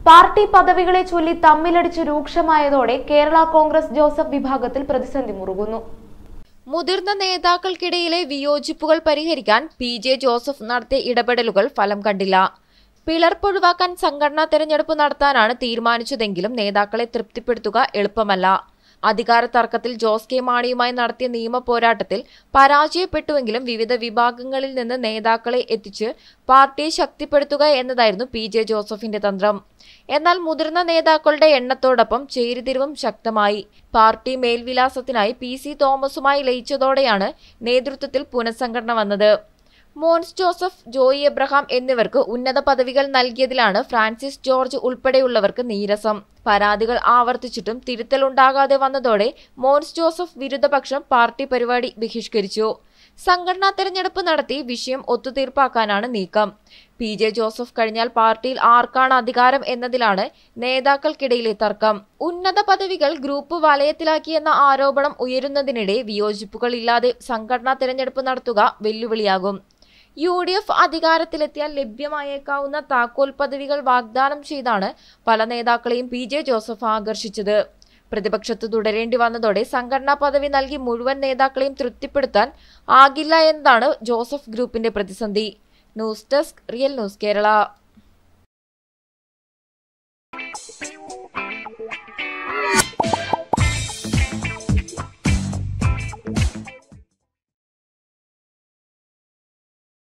party പദവികളെ ചൊല്ലി തമ്മിലടിച്ച് രൂക്ഷമായതോടെ കേരള കോൺഗ്രസ് ജോസഫ് വിഭാഗത്തിൽ പ്രതിസന്ധി മുറുകുന്നു മുതിർന്ന നേതാക്കൾക്കിടയിലെ വിയോജിപ്പുകൾ പരിഹരിക്കാൻ പി ജെ ജോസഫ് നടത്തിയ ഇടപെടലുകൾ ഫലം കണ്ടില്ല പിളർപ്പൊഴിവാക്കാൻ സംഘടനാ തെരഞ്ഞെടുപ്പ് നടത്താനാണ് തീരുമാനിച്ചതെങ്കിലും നേതാക്കളെ തൃപ്തിപ്പെടുത്തുക എളുപ്പമല്ല അധികാര തർക്കത്തിൽ ജോസ് കെ മാണിയുമായി നടത്തിയ നിയമ പോരാട്ടത്തിൽ പരാജയപ്പെട്ടുവെങ്കിലും വിവിധ വിഭാഗങ്ങളിൽ നിന്ന് നേതാക്കളെ എത്തിച്ച് പാർട്ടിയെ ശക്തിപ്പെടുത്തുക എന്നതായിരുന്നു പി ജെ ജോസഫിന്റെ തന്ത്രം എന്നാൽ മുതിർന്ന നേതാക്കളുടെ എണ്ണത്തോടൊപ്പം ചേരിതിരിവും ശക്തമായി പാർട്ടി മേൽവിലാസത്തിനായി പി സി തോമസുമായി ലയിച്ചതോടെയാണ് നേതൃത്വത്തിൽ പുനഃസംഘടന വന്നത് മോൻസ് ജോസഫ് ജോയി എബ്രഹാം എന്നിവർക്ക് ഉന്നത പദവികൾ നൽകിയതിലാണ് ഫ്രാൻസിസ് ജോർജ് ഉൾപ്പെടെയുള്ളവർക്ക് നീരസം പരാതികൾ ആവർത്തിച്ചിട്ടും തിരുത്തലുണ്ടാകാതെ വന്നതോടെ മോൻസ് ജോസഫ് വിരുദ്ധപക്ഷം പാർട്ടി പരിപാടി ബഹിഷ്കരിച്ചു സംഘടനാ തെരഞ്ഞെടുപ്പ് നടത്തി വിഷയം ഒത്തുതീർപ്പാക്കാനാണ് നീക്കം പി ജെ ജോസഫ് കഴിഞ്ഞാൽ പാർട്ടിയിൽ ആർക്കാണ് അധികാരം എന്നതിലാണ് നേതാക്കൾക്കിടയിലെ തർക്കം ഉന്നത പദവികൾ ഗ്രൂപ്പ് വലയത്തിലാക്കിയെന്ന ആരോപണം ഉയരുന്നതിനിടെ വിയോജിപ്പുകൾ ഇല്ലാതെ സംഘടനാ തെരഞ്ഞെടുപ്പ് നടത്തുക വെല്ലുവിളിയാകും യു ഡി എഫ് അധികാരത്തിലെത്തിയാൽ ലഭ്യമായേക്കാവുന്ന താക്കോൽ പദവികൾ വാഗ്ദാനം ചെയ്താണ് പല നേതാക്കളെയും പി ജെ ജോസഫ് ആകർഷിച്ചത് പ്രതിപക്ഷത്ത് തുടരേണ്ടി വന്നതോടെ സംഘടനാ പദവി നൽകി മുഴുവൻ നേതാക്കളെയും തൃപ്തിപ്പെടുത്താൻ ആകില്ല എന്നതാണ് ജോസഫ് ഗ്രൂപ്പിന്റെ പ്രതിസന്ധി news desk real news Kerala